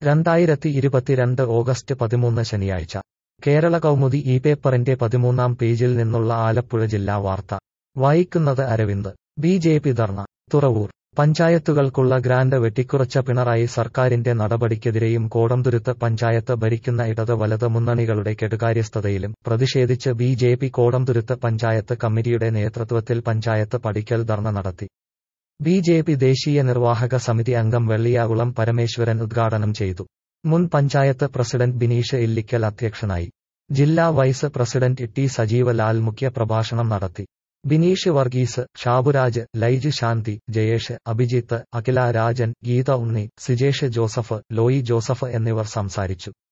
രണ്ടായിരത്തി ഇരുപത്തിരണ്ട് ഓഗസ്റ്റ് പതിമൂന്ന് ശനിയാഴ്ച കേരള കൗമുദി ഈ പേപ്പറിന്റെ പതിമൂന്നാം പേജിൽ നിന്നുള്ള ആലപ്പുഴ ജില്ലാ വാർത്ത വായിക്കുന്നത് Aravind B J P dharna Thuravoor പഞ്ചായത്തുകൾക്കുള്ള ഗ്രാന്റ് വെട്ടിക്കുറച്ച പിണറായി സർക്കാരിന്റെ നടപടിക്കെതിരെയും കോടംതുരുത്ത് പഞ്ചായത്ത് ഭരിക്കുന്ന ഇടത് വലത് മുന്നണികളുടെ കെടുകാര്യസ്ഥതയിലും പ്രതിഷേധിച്ച് B J P Kodamthuruthu panchayat കമ്മിറ്റിയുടെ നേതൃത്വത്തിൽ പഞ്ചായത്ത് പടിക്കൽ ധർണ നടത്തി ബി ജെ പി ദേശീയ നിർവാഹക സമിതി അംഗം വെള്ളിയാകുളം പരമേശ്വരൻ ഉദ്ഘാടനം ചെയ്തു മുൻ പഞ്ചായത്ത് പ്രസിഡന്റ് ബിനീഷ് ഇല്ലിക്കൽ അധ്യക്ഷനായി ജില്ലാ വൈസ് പ്രസിഡന്റ് ടി സജീവ ലാൽ മുഖ്യ പ്രഭാഷണം നടത്തി ബിനീഷ് വർഗീസ് ഷാബുരാജ് ലൈജ് ശാന്തി ജയേഷ് അഭിജിത്ത് അഖില രാജൻ ഗീത ഉണ്ണി സിജേഷ് ജോസഫ് ലോയി ജോസഫ് എന്നിവർ സംസാരിച്ചു